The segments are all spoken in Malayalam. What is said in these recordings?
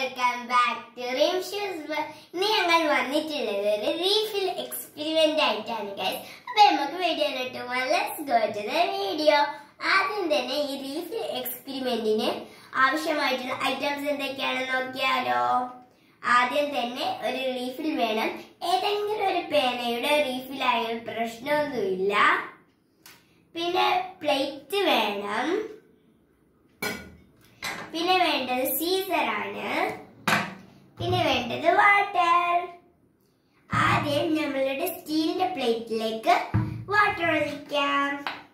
വെൽക്കം ബാക്ക് ടു റിംഷൂസ് ഇന്ന് ഞങ്ങൾ വന്നിട്ടുള്ളത് ഒരു റീഫിൽ എക്സ്പെരിമെന്റ് ആയിട്ടാണ് ഗൈസ് അപ്പൊ നമുക്ക് വീഡിയോയിലോട്ട് let's go to the video ആദ്യം തന്നെ ഈ റീഫിൽ എക്സ്പെരിമെന്റിന് ആവശ്യമായിട്ടുള്ള ഐറ്റംസ് എന്തൊക്കെയാണെന്ന് നോക്കിയാലോ ആദ്യം തന്നെ ഒരു റീഫിൽ വേണം ഏതെങ്കിലും ഒരു പേനയുടെ റീഫിലായാലും പ്രശ്നമൊന്നുമില്ല പിന്നെ പ്ലേറ്റ് വേണം പിന്നെ വേണ്ടത് സീസർ ആണ് പിന്നെ വേണ്ടത് വാട്ടർ ആദ്യം നമ്മളുടെ സ്റ്റീലിന്റെ പ്ലേറ്റിലേക്ക് വാട്ടർ ഒഴിക്കാം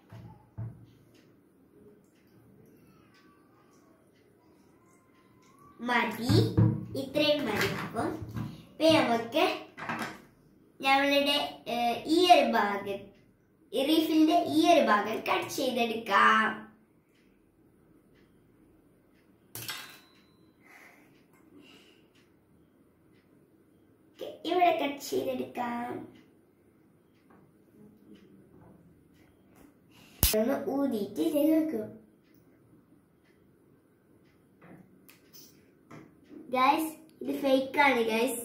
മതി ഇത്രയും മതി അപ്പം ഇപ്പൊ നമുക്ക് നമ്മളുടെ ഏഹ്, ഈ ഒരു ഭാഗം റീഫിലിന്റെ ഈ ഒരു ഭാഗം കട്ട് ചെയ്തെടുക്കാം Okay, ഇവിടെ കട്ട് ചെയ്തെടുക്കാം ഒന്ന് ഊതിയിട്ട് ഇത് നോക്കൂ ഗൈസ് ഇത് ഫേക്ക് ആണ് ഗൈസ്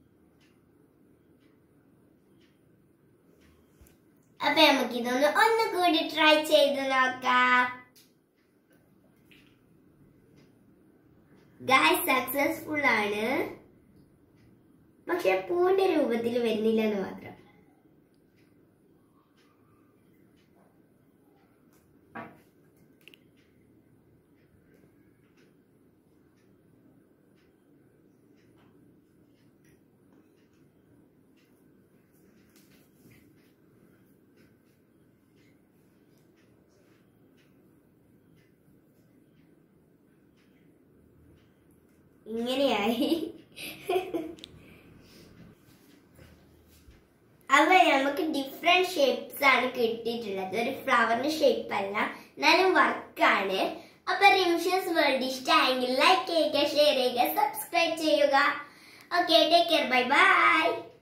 അപ്പൊ നമുക്ക് ഇതൊന്ന് ഒന്നുകൂടി ട്രൈ ചെയ്ത് നോക്കാം ഗൈസ് സക്സസ്ഫുൾ ആണ് പക്ഷെ പൂവിന്റെ രൂപത്തിൽ വരുന്നില്ല എന്ന് മാത്രം ഇങ്ങനെയായി അവ നമുക്ക് ഡിഫറെന്റ് ഷേപ്സ് ആണ് കിട്ടിയിട്ടുള്ളത് ഒരു ഫ്ലവറിന്റെ ഷേപ്പ് അല്ല എന്നാലും വർക്കാണ് അപ്പൊ റിംഷസ് വേൾഡ് ഇഷ്ടമായെങ്കിൽ ലൈക്ക് ചെയ്യുക ഷെയർ ചെയ്യുക സബ്സ്ക്രൈബ് ചെയ്യുക okay take care bye by